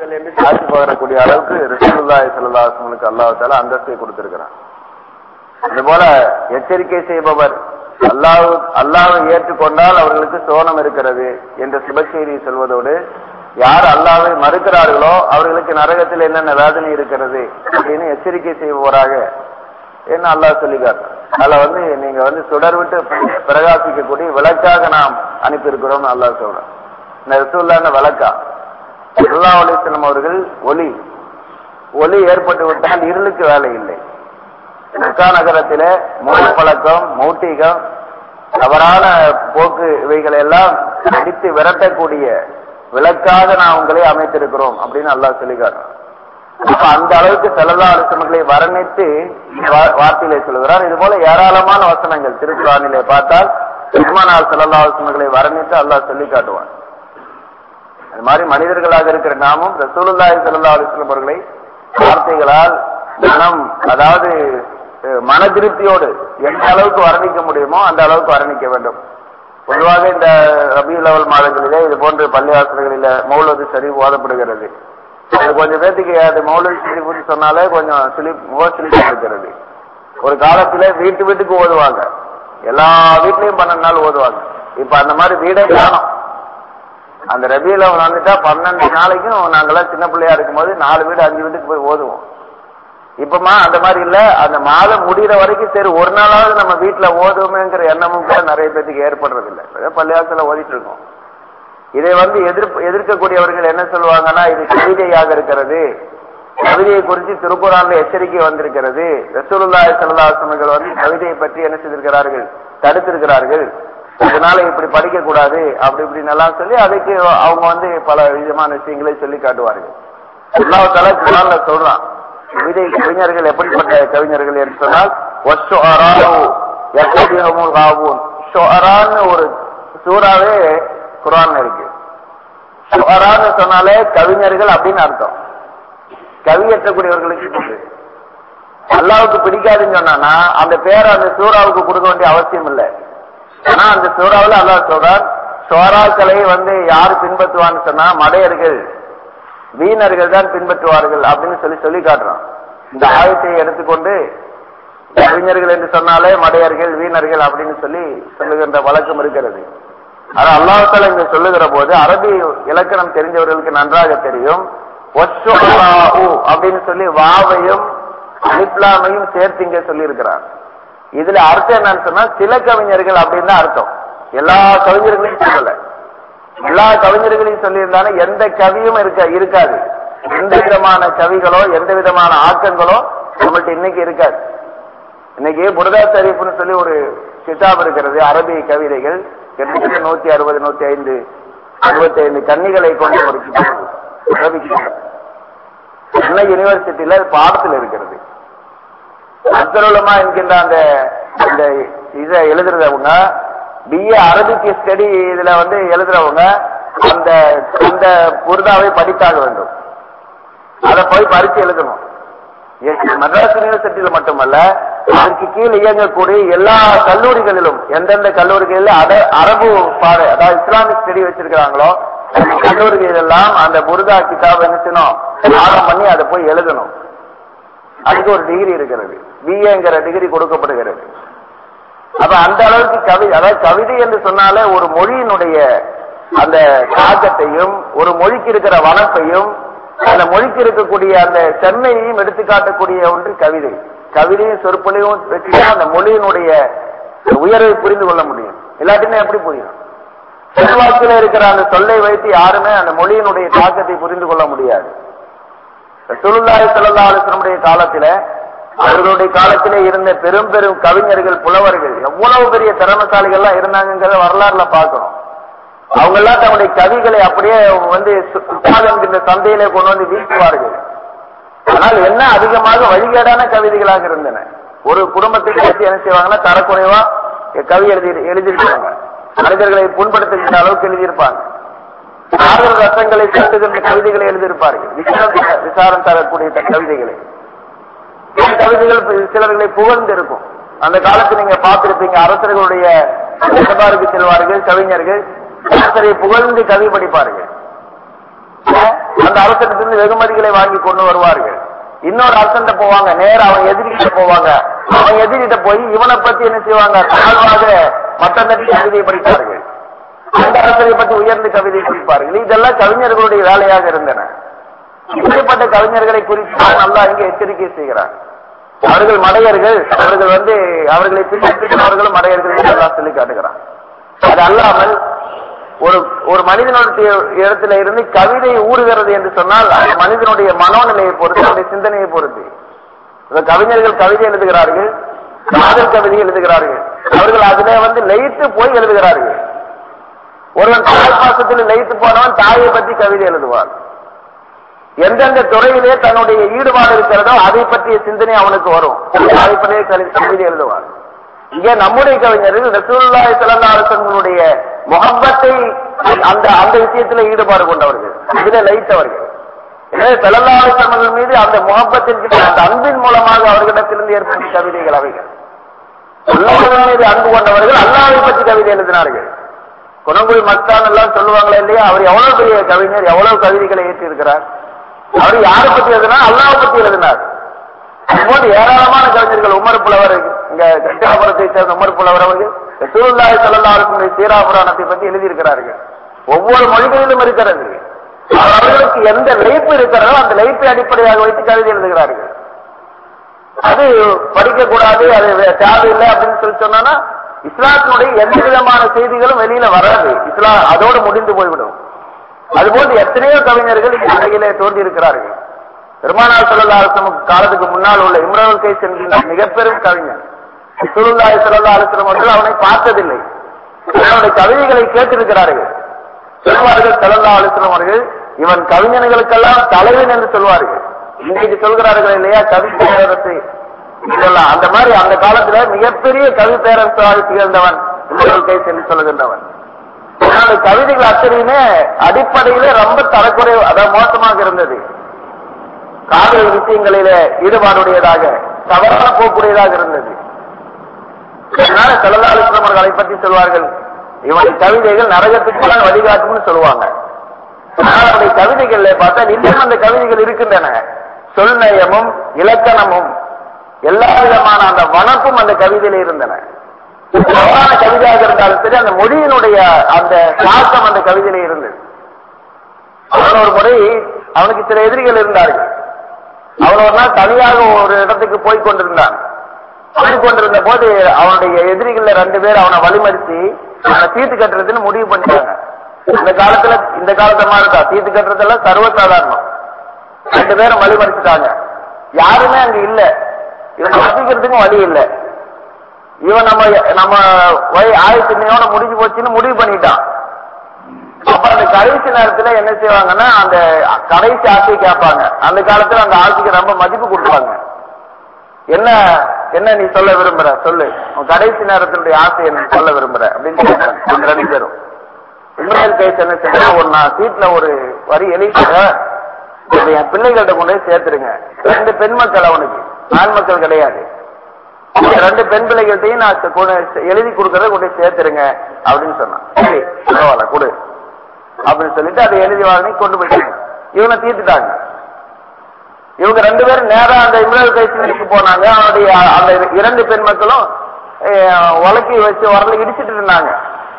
மனிதர்கள் என்று சாட்சி பகரக்கூடிய அளவுக்கு ரசூலுல்லாஹி ஸல்லல்லாஹு அலைஹி வஸல்லுக்கு அல்லாஹ் தஆலா அந்தஸ்தை கொடுத்திருக்கிறான் அதுபோல எச்சரிக்கை செய்பவர் அல்லாஹ் அல்லாஹ்வை ஏற்றுக்கொண்டால் அவர்களுக்கு சோனம் இருக்கிறது என்ற சுபச்செய்தி சொல்வதோடு யார் அல்லாஹ்வை மறுக்கிறார்களோ அவர்களுக்கு நரகத்தில் என்னென்ன வேதனை இருக்கிறது அப்படின்னு எச்சரிக்கை செய்பவராக என்ன அல்லாஹ் சொல்லி காட்டுறான் அதுல வந்து நீங்க வந்து சுடர் விட்டு பிரகாசிக்கக்கூடிய விளக்காக நாம் அனுப்பியிருக்கிறோம்னு அல்லாஹ் சொல்றான் இந்த ரசூல்லான விளக்கா அல்லா அலிஸ்லம் அவர்கள் ஒளி ஒளி ஏற்பட்டு விட்டால் இருளுக்கு வேலை இல்லை மக்கா நகரத்தில மூல பழக்கம் மௌட்டிகம் தவறான போக்கு இவைகளை எல்லாம் அடித்து விரட்டக்கூடிய விளக்காக நான் உங்களை அமைத்திருக்கிறோம் அப்படின்னு அல்லாஹ் சொல்லி காட்டுறான் அப்ப அந்த அளவுக்கு செல்லல்லா அலிசமர்களை வர்ணித்து வா- வார்த்தையிலே சொல்கிறார் இது போல ஏராளமான வசனங்கள் திருக்குறானிலே பார்த்தால் பெருமானார் செல்லல்லா அலிசமர்களை வர்ணித்து அல்லாஹ் சொல்லி காட்டுவான் அது மாதிரி மனிதர்களாக இருக்கிற நாமும் ரசூலுல்லாஹி ஸல்லல்லாஹு அலைஹி வஸல்லம் அவர்களை வார்த்தைகளால் மனம் அதாவது அஹ், மன திருப்தியோடு எந்த அளவுக்கு வர்ணிக்க முடியுமோ அந்த அளவுக்கு வர்ணிக்க வேண்டும் பொதுவாக இந்த ரபியுல் அவல் மாதங்களிலே இது போன்ற பள்ளிவாசல்களில மௌலது சரி ஓதப்படுகிறது அது கொஞ்சம் பேத்துக்கு அது மௌலது ஷரீஃப்னு சொன்னாலே கொஞ்சம் சிலிப் முக சிலிப்பு இருக்கிறது ஒரு காலத்துல வீட்டு வீட்டுக்கு ஓதுவாங்க எல்லா வீட்லயும் பன்னெண்டு நாள் ஓதுவாங்க இப்ப அந்த மாதிரி வீடே காணும் அந்த ரபியில வந்துட்டா பன்னெண்டு நாளைக்கும் நாங்கெல்லாம் சின்ன பிள்ளையா இருக்கும்போது நாலு வீடு அஞ்சு வீட்டுக்கு போய் ஓதுவோம் இப்பமா அந்த மாதிரி இல்ல அந்த மாதம் முடிகிற வரைக்கும் சரி ஒரு நாளாவது நம்ம வீட்டுல ஓதுவோமேங்கிற எண்ணமும் கூட நிறைய பேத்துக்கு ஏற்படுறது இல்ல பள்ளியாசல ஓதிட்டு இருக்கோம் இதை வந்து எதிர்ப்பு எதிர்க்கக்கூடியவர்கள் என்ன சொல்லுவாங்கன்னா இது கவிதையாக இருக்கிறது கவிதையை குறித்து திருக்குறான்ல எச்சரிக்கை வந்திருக்கிறது ரசூலுல்லாஹி ஸல்லல்லாஹு அலைஹி வஸல்லம் வந்து கவிதையை பற்றி என்ன செய்திருக்கிறார்கள் தடுத்திருக்கிறார்கள் இதனால இப்படி படிக்க கூடாது அப்படி இப்படின்னு எல்லாம் சொல்லி அதுக்கு அவங்க வந்து பல விதமான விஷயங்களை சொல்லி காட்டுவார்கள் அல்லாஹ் தஆலா குர்ஆன்ல சொல்றான் கவிதை கவிஞர்கள் எப்படிப்பட்ட கவிஞர்கள் என்று சொன்னால் வஷ்ஷுஅராஉ யக்திஹுமுல் காவூன் ஷுஅரான்னு ஒரு சூறாவே குர்ஆன்ல இருக்கு ஷுஅரான்னு சொன்னாலே கவிஞர்கள் அப்படின்னு அர்த்தம் கவியற்றக்கூடியவர்களுக்கு உண்டு. அல்லாவுக்கு பிடிக்காதுன்னு சொன்னானா அந்த பேரை அந்த சூறாவுக்கு கொடுக்க வேண்டிய அவசியம் இல்லை ஆனா அந்த சூறாவுல அல்லாஹ் சொல்றான் சோராக்களை வந்து யார் பின்பற்றுவான்னு சொன்னா மடையர்கள் வீணர்கள் தான் பின்பற்றுவார்கள் அப்படின்னு சொல்லி சொல்லி காட்டுறான் இந்த ஆயத்தை எடுத்துக்கொண்டு கவிஞர்கள் என்று சொன்னாலே மடையர்கள் வீணர்கள் அப்படின்னு சொல்லி சொல்லுகின்ற வழக்கம் இருக்கிறது ஆனா அல்லாஹால இங்க சொல்லுகிற போது அரபி இலக்கணம் தெரிஞ்சவர்களுக்கு நன்றாக தெரியும் ஒஸ்ஸுஅராஉ அப்படின்னு சொல்லி வாவையும் அலிப்லாமையும் சேர்த்து இங்க சொல்லி இருக்கிறார் இதுல அர்த்தம் என்னன்னு சொன்னா சில கவிஞர்கள் அப்படின்னு தான் அர்த்தம் எல்லா கவிஞர்களையும் சொல்லல எல்லா கவிஞர்களையும் சொல்லியிருந்தாலும் எந்த கவியும் இருக்க இருக்காது எந்த விதமான கவிகளோ எந்த விதமான ஆக்கங்களோ நம்மள்ட்ட இன்னைக்கு இருக்காது இன்னைக்கு புரதா ஷரீஃப்னு சொல்லி ஒரு கிதாப் இருக்கிறது அரபி கவிதைகள் கிட்டத்தட்ட நூத்தி அறுபது நூத்தி ஐந்து அறுபத்தி ஐந்து கன்னிகளை கொண்ட ஒரு கிதாப் அரபி கிதாப் சென்னை யூனிவர்சிட்டியில பாடத்தில் இருக்கிறது அப்துல்லமா என்கின்ற அந்த அந்த இதை எழுதுறவங்க பிஏ அரபிக் ஸ்டடி இதுல வந்து எழுதுறவங்க அந்த அந்த புர்தாவை படித்தாக வேண்டும் அதை போய் பரிச்சு எழுதணும் எ- மദ്രാஸ் யூனிவர்சிட்டியில மட்டுமல்ல அதற்கு கீழ் இயங்கக்கூடிய எல்லா கல்லூரிகளிலும் எந்தெந்த கல்லூரிகளில் அட அரபு பாட அதாவது இஸ்லாமிக் ஸ்டடி வச்சிருக்கிறாங்களோ அந்த கல்லூரிகள் எல்லாம் அந்த புர்தா கிதாப் என்ன செய்யணும் பாடம் பண்ணி அதை போய் எழுதணும் அதுக்கு ஒரு டிகிரி இருக்கிறது பிஏங்கிற டிகிரி கொடுக்கப்படுகிறது அப்ப அந்த அளவுக்கு கவி அதாவது கவிதை என்று சொன்னாலே ஒரு மொழியினுடைய அந்த தாக்கத்தையும் ஒரு மொழிக்கு இருக்கிற வனப்பையும் அந்த மொழிக்கு இருக்கக்கூடிய அந்த செம்மையையும் எடுத்து காட்டக்கூடிய ஒன்று கவிதை கவிதையும் சொற்பொழிவும் வச்சுதான் அந்த மொழியினுடைய உயர்வை புரிந்து கொள்ள முடியும் இல்லாட்டினா எப்படி புரியும் செல்வாக்கில் இருக்கிற அந்த சொல்லை வைத்து யாருமே அந்த மொழியினுடைய தாக்கத்தை புரிந்து கொள்ள முடியாது ரசூலுல்லாஹி ஸல்லல்லாஹு அலைஹி வஸல்லம் காலத்தில அவர்களுடைய காலத்திலே இருந்த பெரும் பெரும் கவிஞர்கள் புலவர்கள் எவ்வளவு பெரிய திறமசாலிகள்லாம் இருந்தாங்கங்கிறத வரலாறுல பார்க்கிறோம் அவங்க எல்லாம் தங்களுடைய கவிகளை அப்படியே வந்து சு- சுத்தாத் என்கின்ற சந்தையிலே கொண்டு வந்து வீசுவார்கள் ஆனால் என்ன அதிகமாக வழிகேடான கவிதைகளாக இருந்தன ஒரு குடும்பத்தை பற்றி என்ன செய்வாங்கன்னா தரக்குறைவா கவி எழுதி எழுதியிருப்பாங்க மனிதர்களை புண்படுத்துகின்ற அளவுக்கு எழுதியிருப்பாங்க ஆறுதல் ரசங்களை கட்டுகின்ற கவிதைகளை எழுதியிருப்பார்கள் விசாரம் விசாரம் தரக்கூடிய த- கவிதைகளை இந்த கவிதைகள் பி- சிலர்களை புகழ்ந்து இருக்கும் அந்த காலத்தில் நீங்க பார்த்திருப்பீங்க அரசர்களுடைய தர்பாருக்கு செல்வார்கள் கவிஞர்கள் அரசரை புகழ்ந்து கவி படிப்பார்கள் அந்த அரசனிடத்திலிருந்து வெகுமதிகளை வாங்கி கொண்டு வருவார்கள் இன்னொரு அரசன்ட்ட போவாங்க நேரா அவன் எதிரிகிட்ட போவாங்க அவன் எதிரிகிட்ட போய் இவனை பத்தி என்ன செய்வாங்க தாழ்வாக மட்டம் தட்டி கவிதை படிப்பார்கள் அந்த அரசரை பற்றி உயர்ந்து கவிதை படிப்பார்கள் இதெல்லாம் கவிஞர்களுடைய வேலையாக இருந்தன இப்படிப்பட்ட கவிஞர்களை குறித்து தான் நல்லா இங்கே எச்சரிக்கை செய்கிறார் அவர்கள் மடையர்கள் அவர்கள் வந்து அவர்களை பின்பற்றினவர்களும் மடையர்கள் என்று எல்லாம் சொல்லி காட்டுகிறான் அது அல்லாமல் ஒரு ஒரு மனிதனுடைய இடத்துல இருந்து கவிதை ஊறுகிறது என்று சொன்னால் அது மனிதனுடைய மனோநிலையை பொறுத்து அவருடைய சிந்தனையை பொறுத்து இந்த கவிஞர்கள் கவிதை எழுதுகிறார்கள் காதல் கவிதை எழுதுகிறார்கள் அவர்கள் அதிலே வந்து லயித்து போய் எழுதுகிறார்கள் ஒருவன் தாய் பாசத்தில் லயித்து போனவன் தாயை பற்றி கவிதை எழுதுவான் எந்தெந்த துறையிலே தன்னுடைய ஈடுபாடு இருக்கிறதோ அதை பற்றிய சிந்தனை அவனுக்கு வரும் அதை பற்றிய கவி- கவிதை எழுதுவான் இங்கே நம்முடைய கவிஞர்கள் ரசூலுல்லாஹி ஸல்லல்லாஹு அலைஹி வஸல்லமுடைய முகப்பத்தை அந்த அந்த விஷயத்துல ஈடுபாடு கொண்டவர்கள் இதிலே லயித்தவர்கள் எனவே ஸல்லல்லாஹு அலைஹி வஸல்லம் மீது அந்த முகப்பத்திற்கு அந்த அன்பின் மூலமாக அவர்களிடத்திலிருந்து ஏற்பட்ட கவிதைகள் அவைகள் அல்லாஹ்வின் மீது அன்பு கொண்டவர்கள் அல்லாஹ்வை பற்றி கவிதை எழுதினார்கள் குணங்குடி மஸ்தான் எல்லாம் சொல்லுவாங்களே இல்லையா அவர் எவ்வளவு பெரிய கவிஞர் எவ்வளவு கவிதைகளை ஏற்றி இருக்கிறார் அவர் யாரை பத்தி எழுதினார் அல்லாஹ் பத்தி எழுதினார் அதுபோன்று ஏராளமான கவிஞர்கள் உமர் புலவர் இங்க கட்டாபுரத்தை சேர்ந்த உமர் புலவர் அவர்கள் ரசூலுல்லாஹி ஸல்லல்லாஹு அலைஹி வஸல்லம் சீரா புராணத்தை பற்றி எழுதியிருக்கிறார்கள் ஒவ்வொரு மொழிகளிலும் இருக்கிறது அவர் அவர்களுக்கு எந்த லயிப்பு இருக்கிறதோ அந்த லயிப்பை அடிப்படையாக வைத்து கவிதை எழுதுகிறார்கள் அது படிக்க கூடாது அது வே- தேவையில்லை அப்படின்னு சொல்லி சொன்னா இஸ்லாத்தினுடைய எந்த விதமான செய்திகளும் வெளியில வராது இஸ்லாம் அதோடு முடிந்து போய்விடும் அதுபோன்று எத்தனையோ கவிஞர்கள் இந்த உலகிலே தோன்றி இருக்கிறார்கள் பெருமானார் சல்லா அலுவலம் காலத்துக்கு முன்னால் உள்ள இம்ரான் கைஸ் என்கின்ற மிகப்பெரும் கவிஞர் சுருல்லாய் சல்லா அலுவலம் அவர்கள் அவனை பார்த்ததில்லை அவனுடைய கவிதைகளை கேட்டிருக்கிறார்கள் சொல்வார்கள் சல்லா அலுவலம் அவர்கள் இவன் கவிஞர்களுக்கெல்லாம் தலைவன் என்று சொல்வார்கள் இன்னைக்கு சொல்கிறார்கள் இல்லையா கவி பேரரசு இதெல்லாம் அந்த மாதிரி அந்த காலத்துல மிகப்பெரிய கவி பேரரசாக திகழ்ந்தவன் இம்ரான் கைஸ் என்று சொல்லுகின்றவன் அவனுடைய கவிதைகள் அத்தனையுமே அடிப்படையிலே ரொம்ப தரக்குறை அதாவது மோசமாக இருந்தது காதல் விஷயங்களிலே ஈடுபாடுடையதாக தவறான போக்குடையதாக இருந்தது அதனால செல்லலாலிஸ்லம் அவர்களை பற்றி சொல்வார்கள் இவனுடைய கவிதைகள் நரகத்துக்கு தான் வழிகாட்டும்னு சொல்லுவாங்க ஆனால் அவருடைய கவிதைகள்ல பார்த்தா இன்னும் அந்த கவிதைகள் இருக்கின்றன சொல்நயமும் இலக்கணமும் எல்லா விதமான அந்த வனப்பும் அந்த கவிதையில இருந்தன தவறான கவிதையாக இருந்தாலும் சரி அந்த மொழியினுடைய அந்த தாக்கம் அந்த கவிதையில இருந்தது அவன் ஒரு முறை அவனுக்கு சில எதிரிகள் இருந்தார்கள் அவன் ஒரு நாள் தனியாக ஒரு இடத்துக்கு போய் கொண்டிருந்தான் போய் கொண்டிருந்த போது அவனுடைய எதிரிகள்ல ரெண்டு பேர் அவனை வழிமறிச்சு அவனை தீர்த்து கட்டுறதுன்னு முடிவு பண்ணிட்டாங்க இந்த காலத்துல இந்த காலத்து மாதிரி தான் தீர்த்து கட்டுறதெல்லாம் சர்வசாதாரணம் ரெண்டு பேரும் வழிமறிச்சுட்டாங்க யாருமே அங்க இல்ல இவன் தப்பிக்கிறதுக்கும் வழி இல்லை இவன் நம்ம நம்ம வய ஆயிரத்தி இன்னையோட முடிஞ்சு போச்சுன்னு முடிவு பண்ணிட்டான் அப்ப அந்த கடைசி நேரத்துல என்ன செய்வாங்கன்னா அந்த கடைசி ஆசையை கேட்பாங்க அந்த காலத்துல அந்த ஆசைக்கு ரொம்ப மதிப்பு கொடுப்பாங்க என்ன என்ன நீ சொல்ல விரும்புற சொல்லு உன் கடைசி நேரத்தினுடைய ஆசை என்ன சொல்ல விரும்புற அப்படின்னு கேட்பாங்க அந்த ரெண்டு பேரும் இஸ்ரேல் கேஸ் என்ன செய்ய ஒரு நான் சீட்ல ஒரு வரி எழுதிக்கிற இதை என் பிள்ளைகள்ட்ட கொண்டு போய் சேர்த்துருங்க ரெண்டு பெண் மக்கள் அவனுக்கு ஆண் மக்கள் கிடையாது இந்த ரெண்டு பெண் பிள்ளைகள்ட்டையும் நான் கொ- கொண்டு எழுதி கொடுக்கறத கொண்டு போய் சேர்த்துருங்க அப்படின்னு சொன்னான் சரி பரவாயில்ல கொடு அப்படின்னு சொல்லிட்டு அதை எழுதி வாங்கி கொண்டு போயிட்டாங்க இவனை தீர்த்துட்டாங்க இவங்க ரெண்டு பேரும் நேரா அந்த இம்ரான் கைசிக்கு போனாங்க அவனுடைய அந்த இரண்டு பெண் மக்களும் அஹ், உலக்கி வச்சு உரல இடிச்சிட்டு இருந்தாங்க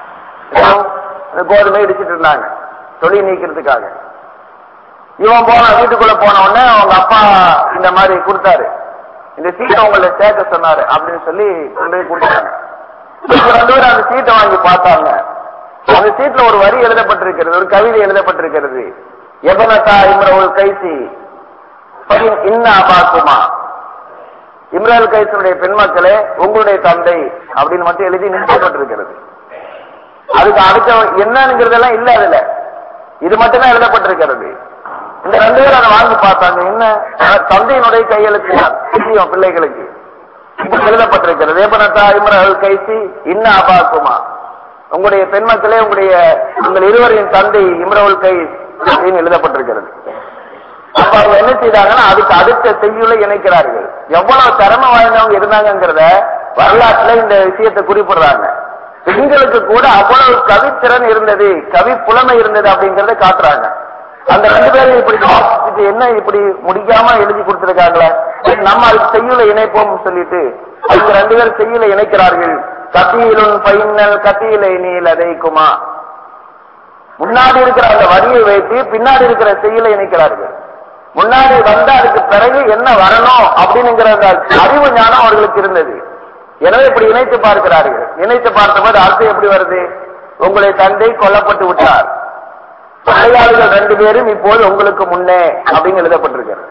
இந்த கோதுமை இடிச்சிட்டு இருந்தாங்க தொழில் நீக்கிறதுக்காக இவன் போன வீட்டுக்குள்ள போன உடனே அவங்க அப்பா இந்த மாதிரி கொடுத்தாரு இந்த சீட்டை உங்களை சேர்க்க சொன்னாரு அப்படின்னு சொல்லி கொண்டு போய் கொடுத்தாங்க இவங்க ரெண்டு பேரும் அந்த சீட்டை வாங்கி பார்த்தாங்க அந்த சீட்ல ஒரு வரி எழுதப்பட்டிருக்கிறது ஒரு கவிதை எழுதப்பட்டிருக்கிறது எபனதா இம்ரவுல் கைசி ஃபைன் இன்னா பாக்குமா இம்ரான் கைசனுடைய பெண் மக்களே உங்களுடைய தந்தை அப்படின்னு மட்டும் எழுதி நிறுத்தப்பட்டிருக்கிறது அதுக்கு அடுத்த என்னங்கிறதெல்லாம் இல்ல அதுல இது மட்டும்தான் எழுதப்பட்டிருக்கிறது இந்த ரெண்டு பேரும் அதை வாங்கி பார்த்தாங்க என்ன அஹ் தந்தையினுடைய கையெழுத்து தான். தெரியும் பிள்ளைகளுக்கு இப்படி எழுதப்பட்டிருக்கிறது ஏபனத்தா இம்ரான் கைசி இன்ன அபாக்குமா உங்களுடைய பெண் மக்களே உங்களுடைய உங்கள் இருவரின் தந்தை இம்ரவுல் கை அப்படின்னு எழுதப்பட்டிருக்கிறது அப்ப அவங்க என்ன செய்தாங்கன்னா அதுக்கு அடுத்த செய்யுளை இணைக்கிறார்கள் எவ்வளவு திறமை வாய்ந்தவங்க இருந்தாங்கங்கிறத வரலாற்றுல இந்த விஷயத்தை குறிப்பிடுறாங்க பெண்களுக்கு கூட அவ்வளவு கவித்திறன் இருந்தது கவி புலமை இருந்தது அப்படிங்கறத காட்டுறாங்க அந்த ரெண்டு பேரும் இப்படி வாசிச்சுட்டு என்ன இப்படி முடிக்காம எழுதி கொடுத்திருக்காங்களே சரி, நம்ம அதுக்கு செய்யுளை இணைப்போம் சொல்லிட்டு அவங்க ரெண்டு பேரும் செய்யுளை இணைக்கிறார்கள் கத்தியிலுன் பைனல் கத்தியிலை நீல் அதைக்குமா முன்னாடி இருக்கிற அந்த வரியை வைத்து பின்னாடி இருக்கிற செய்யுளை இணைக்கிறார்கள் முன்னாடி வந்த அதுக்கு பிறகு என்ன வரணும் அப்படின்னுங்கிற அந்த அறிவு ஞானம் அவர்களுக்கு இருந்தது எனவே இப்படி இணைத்து பார்க்கிறார்கள் இணைத்து பார்த்தபோது அர்த்தம் எப்படி வருது உங்களை தந்தை கொல்லப்பட்டு விட்டார் கொலையாளிகள் ரெண்டு பேரும் இப்போது உங்களுக்கு முன்னே அப்படின்னு எழுதப்பட்டிருக்கிறது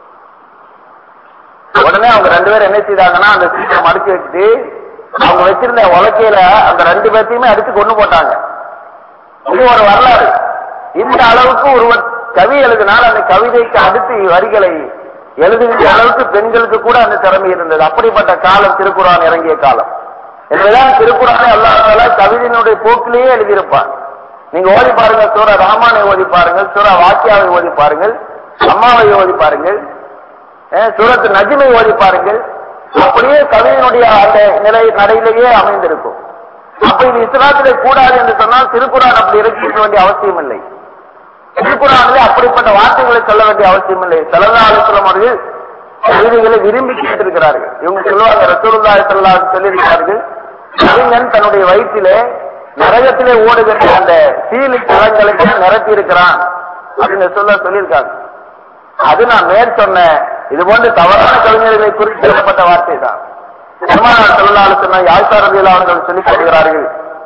உடனே அவங்க ரெண்டு பேரும் என்ன செய்தாங்கன்னா அந்த சீட்டை மடிச்சு வச்சுட்டு அவங்க வச்சிருந்த உலக்கையில அந்த ரெண்டு பேர்த்தையுமே அடிச்சு கொண்டு போட்டாங்க இது ஒரு வரலாறு இந்த அளவுக்கு ஒருவர் கவி எழுதினால் அந்த கவிதைக்கு அடுத்து வரிகளை எழுதுகின்ற அளவுக்கு பெண்களுக்கு கூட அந்த திறமை இருந்தது அப்படிப்பட்ட காலம் திருக்குறான் இறங்கிய காலம் எனவேதான் திருக்குறானை அல்லாஹால கவிதையினுடைய போக்கிலேயே எழுதியிருப்பான் நீங்க ஓதி பாருங்க சூர ரஹமானை ஓதி பாருங்கள் சூர வாக்கியாவை ஓதி பாருங்கள் அம்மாவை ஓதி பாருங்கள் அஹ் சூரத்து நஜிமை ஓதி பாருங்கள் அப்படியே கவிதையினுடைய அந்த நிலை நடையிலேயே அமைந்திருக்கும் அப்ப இது இஸ்லாத்திலே கூடாது என்று சொன்னால் திருக்குறான் அப்படி இறக்கி இருக்க வேண்டிய அவசியம் இல்லை திருக்குறானிலே அப்படிப்பட்ட வார்த்தைகளை சொல்ல வேண்டிய அவசியம் இல்லை செலவா அலுவலம் அவர்கள் கவிதைகளை விரும்பி கேட்டிருக்கிறார்கள் இவங்க சொல்லுவாங்க ரசூலுல்லாஹி ஸல்லல்லாஹு அலைஹி சொல்லியிருக்கிறார்கள் கவிஞன் தன்னுடைய வயிற்றிலே நரகத்திலே ஓடுகின்ற அந்த சீலி குளங்களை நிரப்பி இருக்கிறான் அப்படின்னு சொல்ல சொல்லியிருக்காங்க அது நான் மேற் சொன்ன இது போன்ற தவறான கவிஞர்களை குறித்து சொல்லப்பட்ட வார்த்தை தான் பெருமானார் சொல்லலாலு சொன்ன யாழ்ப்பாணத்தில் அவர்கள் சொல்லிக் கொள்கிறார்கள்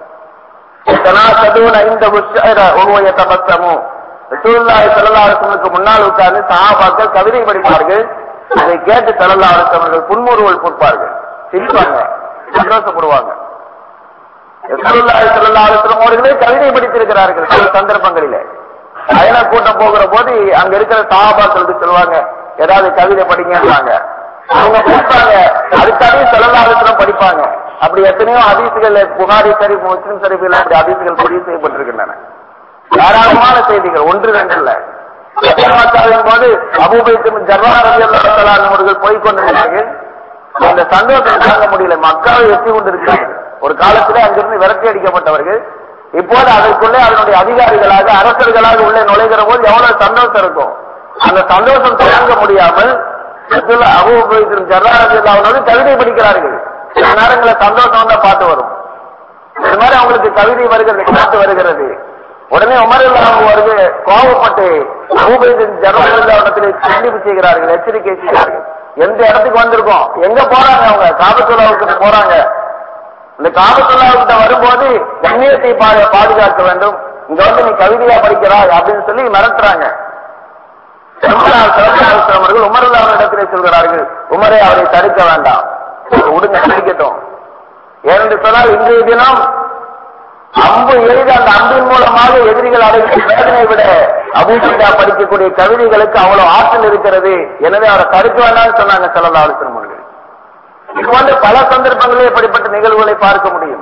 தனாசதூன இந்த உஷர ஒவ்வொரு தபத்தமும் ரசூலுல்லாஹி ஸல்லல்லாஹு அலைஹி வஸல்லுக்கு முன்னால் உட்கார்ந்து சஹாபாக்கள் கவிதை படிப்பார்கள் அதை கேட்டு ஸல்லல்லாஹு அலைஹி வஸல்லம் அவர்கள் புன்முறுவல் கொடுப்பார்கள் சிரிப்பாங்க சந்தோஷப்படுவாங்க ரசூலுல்லாஹி ஸல்லல்லாஹு அலைஹி வஸல்லம் அவர்களே கவிதை படித்திருக்கிறார்கள் சில சந்தர்ப்பங்களிலே பயண கூட்டம் போகிற போது அங்க இருக்கிற சஹாபாக்களுக்கு சொல்லுவாங்க ஏதாவது கவிதை படிங்கன்றாங்க அவங்க படிப்பாங்க அதுக்காகவே செலவாளத்திலும் படிப்பாங்க அப்படி எத்தனையோ அதிசுகள் புகாரி சரிப்பு முஸ்லிம் சரிப்பில் அப்படி அதிசுகள் பதிவு செய்யப்பட்டிருக்கின்றன தாராளமான செய்திகள் ஒன்று ரெண்டு இல்ல மக்களின் போது அபூபைத்தின் ஜர்வார் அவர்கள் போய் கொண்டிருந்தார்கள் அந்த சந்தோஷம் தாங்க முடியல மக்களை எட்டி கொண்டிருக்கிறார்கள் ஒரு காலத்திலே அங்கிருந்து விரட்டி அடிக்கப்பட்டவர்கள் இப்போது அதற்குள்ளே அதனுடைய அதிகாரிகளாக அரசர்களாக உள்ளே நுழைகிற போது எவ்வளவு சந்தோஷம் இருக்கும் அந்த சந்தோஷம் தாங்க முடியாமல் அபூபைத்தின் ஜர்வார் அவர்களோடு கவிதை படிக்கிறார்கள் சில நேரங்களில் சந்தோஷம் வந்தா பாட்டு வரும் இது மாதிரி அவங்களுக்கு கவிதை வருகிறது பாட்டு வருகிறது உடனே உமரில்லாம வருது கோபப்பட்டு அபூபைதின் ஜனவரத்திலே கண்டிப்பு செய்கிறார்கள் எச்சரிக்கை செய்கிறார்கள் எந்த இடத்துக்கு வந்திருக்கோம் எங்க போறாங்க அவங்க காபத்துல்லாவுக்கு போறாங்க இந்த காபத்துல்லாவுக்கிட்ட வரும்போது கண்ணியத்தை பா- பாதுகாக்க வேண்டும் இங்க வந்து நீ கவிதையா படிக்கிறாய் அப்படின்னு சொல்லி மிரட்டுறாங்க பெருமானார் ஸல்லல்லாஹு அலைஹி வஸல்லம் அவர்கள் உமர் இடத்திலே சொல்கிறார்கள் உமரை அவரை தடுக்க வேண்டாம் விடுங்க தடுக்கட்டும் ஏனென்று சொன்னால் இன்றைய தினம் அம்பு எய்து அந்த அம்பின் மூலமாக எதிரிகள் அடைகிற வேதனை விட அபூசிதா படிக்கக்கூடிய கவிதைகளுக்கு அவ்வளவு ஆற்றல் இருக்கிறது எனவே அவரை தடுக்க வேண்டாம்னு சொன்னாங்க ஸல்லல்லாஹு அலைஹி வஸல்லம் அவர்கள் இது போன்ற பல சந்தர்ப்பங்களில் இப்படிப்பட்ட நிகழ்வுகளை பார்க்க முடியும்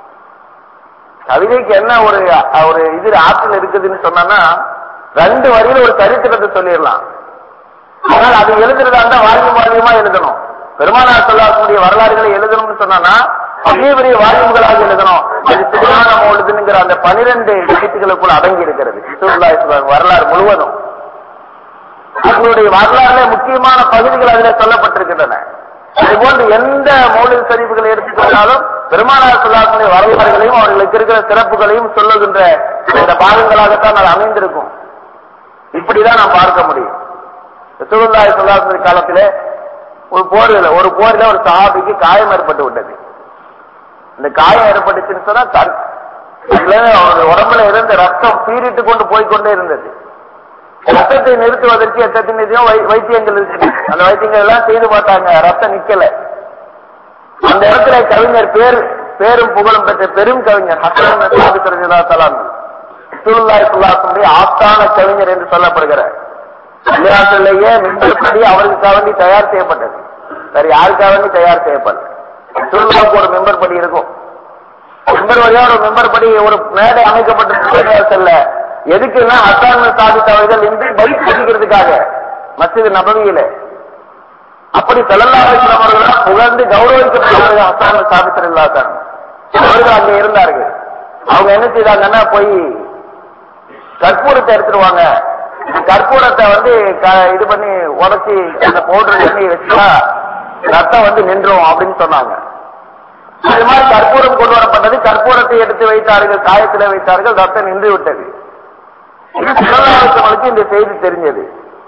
கவிதைக்கு என்ன ஒரு ஒரு இது ஆற்றல் இருக்குதுன்னு சொன்னா ரெண்டு வரியில ஒரு சரித்திரத்தை சொல்லிடலாம் ஆனால் அது எழுதுறதா இருந்தா வால்யூம் வால்யூமா எழுதணும் பெருமானார் சொல்லாக்கூடிய வரலாறுகளை எழுதணும்னு சொன்னா பெரிய பெரிய வால்யூம்களாக எழுதணும் அது சுகுமான மௌலுதுங்கிற அந்த பனிரெண்டு எழுத்துக்களுக்குள் அடங்கி இருக்கிறது ரசூலுல்லாஹி ஸல்லல்லாஹு அலைஹி வஸல்லம் வரலாறு முழுவதும் அவர்களுடைய வரலாறுல முக்கியமான பகுதிகள் அதில் சொல்லப்பட்டிருக்கின்றன இதுபோன்று எந்த மௌலிக சரிவுகளை எடுத்துக்கொண்டாலும் பெருமானார் சொல்லாக்கூடிய வரலாறுகளையும் அவர்களுக்கு இருக்கிற சிறப்புகளையும் சொல்லுகின்ற இந்த பாகங்களாகத்தான் அது அமைந்திருக்கும் இப்படிதான் நாம் பார்க்க முடியும் ரசூலுல்லாஹி ஸல்லல்லாஹு அலைஹி வஸல்லம் காலத்திலே ஒரு போர்ல ஒரு போரில ஒரு சஹாபிக்கு காயம் ஏற்பட்டு விட்டது இந்த காயம் ஏற்பட்டுச்சுன்னு சொன்னா தன் அதுல அவர் உடம்புல இருந்த ரத்தம் பீறிட்டு கொண்டு போய்க்கொண்டே இருந்தது ரத்தத்தை நிறுத்துவதற்கு எத்தனையோ வை- வைத்தியங்கள் இருக்கு அந்த வைத்தியங்கள் எல்லாம் செய்து பார்த்தாங்க ரத்தம் நிக்கல அந்த இடத்துல கவிஞர் பேர் பேரும் புகழும் பெற்ற பெரும் கவிஞர் ஹசன் சாபித்திரஜிதாத்தலாம் சுல்லாய் சுல்லாசனுடைய ஆஸ்தான கவிஞர் என்று சொல்லப்படுகிறார் பள்ளியாட்டிலேயே மின்படி அவருக்காக வேண்டி தயார் செய்யப்பட்டது வேற யாருக்காக வேண்டி தயார் செய்யப்படல சுல்லாவுக்கு ஒரு மெம்பர் படி இருக்கும் மெம்பர் வழியா ஒரு மெம்பர் படி ஒரு மேடை அமைக்கப்பட்டிருக்கல எதுக்குன்னா அசான் சாதித்த அவர்கள் இன்று பைக் படிக்கிறதுக்காக மஸ்ஜித் நபவியில அப்படி செல்லல்லாவின் அவர்கள் புகழ்ந்து கௌரவிக்கப்படுகிறது அசான் சாதித்தர் இல்லாதான் அவர்கள் அங்க இருந்தார்கள் அவங்க என்ன செய்தாங்கன்னா போய் கற்பூரத்தை எடுத்துருவாங்க கற்பூரத்தை வந்து க- இது பண்ணி உடைச்சி அந்த பவுடர் பண்ணி வச்சா ரத்தம் வந்து நின்றும் அப்படின்னு சொன்னாங்க இது மாதிரி கற்பூரம் கொண்டு வரப்பட்டது கற்பூரத்தை எடுத்து வைத்தார்கள் காயத்திலே வைத்தார்கள் ரத்தம் நின்று விட்டது சலதாலோசனங்களுக்கு இந்த செய்தி தெரிஞ்சது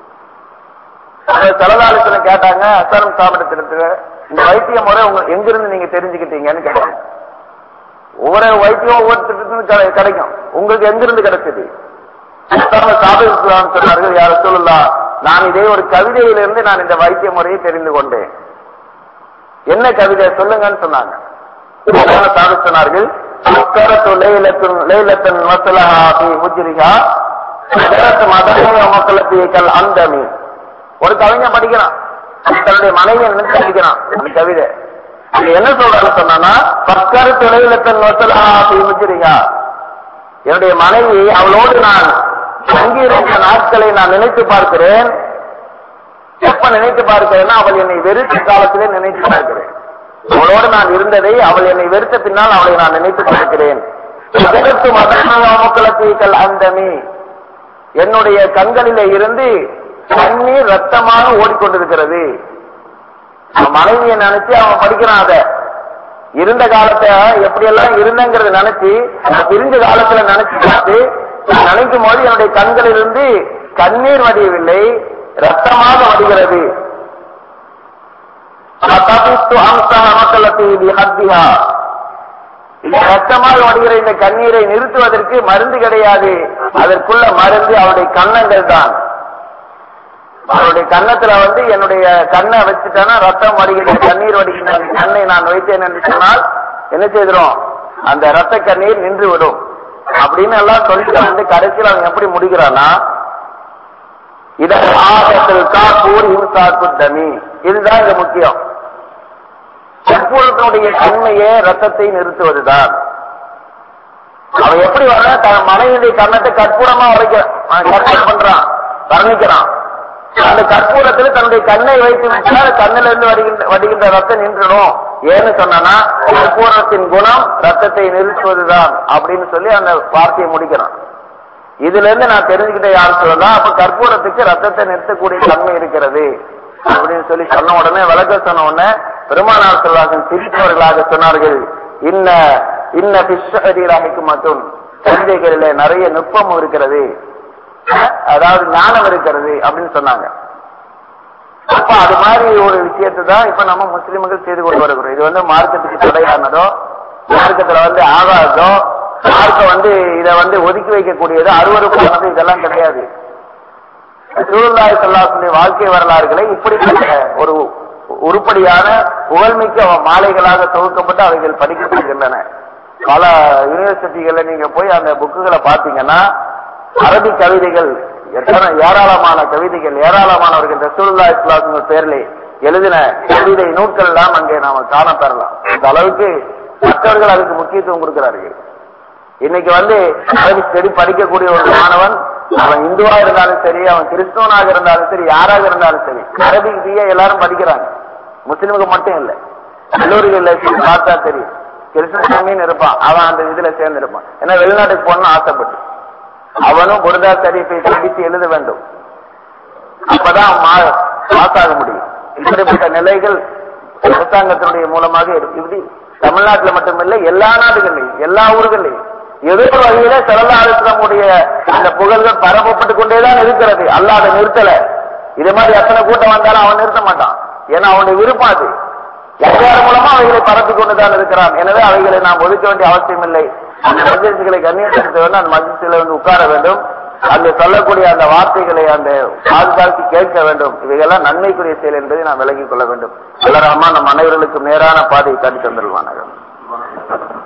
சலதாலோசனம் கேட்டாங்க அசாரம் சாப்பிடத்திற்கு இந்த வைத்திய முறை உங்க எங்கிருந்து நீங்க தெரிஞ்சுக்கிட்டீங்கன்னு கேட்டாங்க ஒவ்வொரு வைத்தியம் ஒவ்வொருத்தருக்கும் கிடை- கிடைக்கும் உங்களுக்கு எங்கிருந்து கிடைச்சது சாபிக்கலாம் சொன்னார்கள் யார சொல்லலாம் நான் இதே ஒரு கவிதையிலிருந்து நான் இந்த வைத்திய முறையை தெரிந்து கொண்டேன் என்ன கவிதை சொல்லுங்கன்னு சொன்னாங்க சாபி சொன்னார்கள் "அக்கரத்து லைலத்துன் லைலத்தன் மசலஹா ஃபீ ஹுஜ்ரிஹா அதரத் மதனிய மக்களுக்கு கல் அந்தமி ஒரு கவிஞன் படிக்கிறான் தன்னுடைய மனைவியை நினைச்சு படிக்கிறான் அந்த கவிதை அது என்ன சொல்றாரு சொன்னா பக்கரு துணையிலத்தன் வசலஹா ஃபீ ஹுஜ்ரிஹா என்னுடைய மனைவி அவளோடு நான் தங்கியிருந்த நாட்களை நான் நினைத்து பார்க்கிறேன் எப்ப நினைத்து பார்க்கிறேன்னா அவள் என்னை வெறுத்த காலத்திலே நினைத்து பார்க்கிறேன் அவளோடு நான் இருந்ததை அவள் என்னை வெறுத்த பின்னால் அவளை நான் நினைத்து பார்க்கிறேன் இதற்கு மக்களுக்கு அந்தமி என்னுடைய கண்களிலே இருந்து கண்ணீர் ரத்தமாக ஓடிக்கொண்டிருக்கிறது அவன் மனைவியை நினைச்சு அவன் படிக்கிறான் அத இருந்த காலத்தை எப்படியெல்லாம் இருந்தங்கிறத நினைச்சு நான் பிரிஞ்ச காலத்துல நினைச்சு பார்த்து நான் நினைக்கும் போது என்னுடைய கண்களிலிருந்து கண்ணீர் வடியவில்லை ரத்தமாக வடிகிறது ஃபதபித்து அம்சஹ மக்களத்தி பிஹத்திஹா. இந்த ரத்தமாக வடிகிற இந்த கண்ணீரை நிறுத்துவதற்கு மருந்து கிடையாது அதற்குள்ள மருந்து அவருடைய கன்னங்கள் தான் அவருடைய கன்னத்துல வந்து என்னுடைய கண்ணை வச்சுட்டேன்னா ரத்தம் வடிகிற கண்ணீர் வடிகிற அந்த கண்ணை நான் வைத்தேன் என்று சொன்னால் என்ன செய்திரும் அந்த ரத்த கண்ணீர் நின்று விடும் அப்படின்னு எல்லாம் சொல்லிட்டு வந்து கடைசியில் அவன் எப்படி முடிக்கிறான்னா இதன் ஆபத்தில் காப்பூர் இம்சாக்கு தமி இதுதான் இங்க முக்கியம் கற்பூரத்தினுடைய தன்மையே ரத்தத்தை நிறுத்துவதுதான் அவன் எப்படி வர தன் மனைவியுடைய கண்ணத்தை கற்பூரமா உரைக்கிறான் கற்பூரம் பண்றான் வர்ணிக்கிறான் அந்த கற்பூரத்தில் தன்னுடைய கண்ணை வைத்து விட்டால் கண்ணில இருந்து வருகின்ற வருகின்ற ரத்தம் நின்றுடும் ஏன்னு சொன்னா கற்பூரத்தின் குணம் ரத்தத்தை நிறுத்துவதுதான் அப்படின்னு சொல்லி அந்த வார்த்தையை முடிக்கிறான் இதுல இருந்து நான் தெரிஞ்சுக்கிட்ட யார் சொல்லலாம் அப்ப கற்பூரத்துக்கு ரத்தத்தை நிறுத்தக்கூடிய தன்மை இருக்கிறது அப்படின்னு சொல்லி சொன்ன உடனே விளக்க சொன்ன உடனே பெருமானார் செல்வாசன் சிரித்தவர்களாக சொன்னார்கள் இன்ன இன்ன பிஷரீராகிக்கு மட்டும் கவிதைகளில நிறைய நுட்பம் இருக்கிறது அதாவது ஞானம் இருக்கிறது அப்படின்னு சொன்னாங்க அப்ப அது மாதிரி ஒரு விஷயத்தை தான் இப்ப நம்ம முஸ்லிம்கள் செய்து கொண்டு வருகிறோம் இது வந்து மார்க்கத்துக்கு தடையானதோ மார்க்கத்துல வந்து ஆகாதோ மார்க்க வந்து இதை வந்து ஒதுக்கி வைக்கக்கூடியது அருவறுப்பானது இதெல்லாம் கிடையாது சூழ்நாய் சொல்லாசுடைய வாழ்க்கை வரலாறுகளை இப்படிப்பட்ட ஒரு உருப்படியான புகழ்மிக்க மாலைகளாக தொகுக்கப்பட்டு அவைகள் படிக்கப்படுகின்றன பல யூனிவர்சிட்டிகள்ல நீங்க போய் அந்த புக்குகளை பார்த்தீங்கன்னா அரபி கவிதைகள் எத்தனை ஏராளமான கவிதைகள் ஏராளமானவர்கள் ரசூலுல்லாஹி ஸல்லல்லாஹு அலைஹி பேரிலே எழுதின கவிதை நூல்கள் எல்லாம் அங்கே நாம காண பெறலாம் இந்த அளவுக்கு மற்றவர்கள் அதுக்கு முக்கியத்துவம் கொடுக்கிறார்கள் இன்னைக்கு வந்து அரபி ஸ்டடி படிக்கக்கூடிய ஒரு மாணவன் அவன் இந்துவா இருந்தாலும் சரி அவன் கிறிஸ்தவனாக இருந்தாலும் சரி யாராக இருந்தாலும் சரி அரபிக் பிஏ எல்லாரும் படிக்கிறாங்க முஸ்லிமுக்கு மட்டும் இல்ல கல்லூரிகள்ல பார்த்தா தெரியும் கிறிஸ்தவன் இருப்பான் அவன் அந்த இதுல சேர்ந்து இருப்பான் ஏன்னா வெளிநாட்டுக்கு போகணும்னு ஆசைப்பட்டு அவனும் புரதா ஷரீஃபை படித்து எழுத வேண்டும் அப்பதான் பாஸ் ஆக முடியும் இப்படிப்பட்ட நிலைகள் அரசாங்கத்தினுடைய மூலமாக இருக்கு. இப்படி தமிழ்நாட்டுல மட்டுமில்லை எல்லா நாடுகள்லையும் எல்லா ஊர்களையும் ஏதோ ஒரு வகையில சிறந்தாளுடைய அந்த புகழ்கள் பரப்பப்பட்டு கொண்டேதான் இருக்கிறது அல்லாஹ் அதை நிறுத்தல இது மாதிரி எத்தனை கூட்டம் வந்தாலும் அவன் நிறுத்த மாட்டான் ஏன்னா அவனுடைய விருப்பம் அது யார் மூலமா அவைகளை பரப்பி கொண்டுதான் இருக்கிறான் எனவே அவைகளை நாம் ஒதுக்க வேண்டிய அவசியம் இல்லை அந்த மஜிஸ்களை கண்ணியப்படுத்த வேண்டும் அந்த மஜிஸ்ல வந்து உட்கார வேண்டும் அங்கு சொல்லக்கூடிய அந்த வார்த்தைகளை அந்த பாதுகாத்து கேட்க வேண்டும் இவைகள்லாம் நன்மைக்குரிய செயல் என்பதை நாம் விலகிக் கொள்ள வேண்டும் அல்ல ரஹ்மான் நம் அனைவர்களுக்கும் நேரான பாதையை காட்டி தந்துருவானாக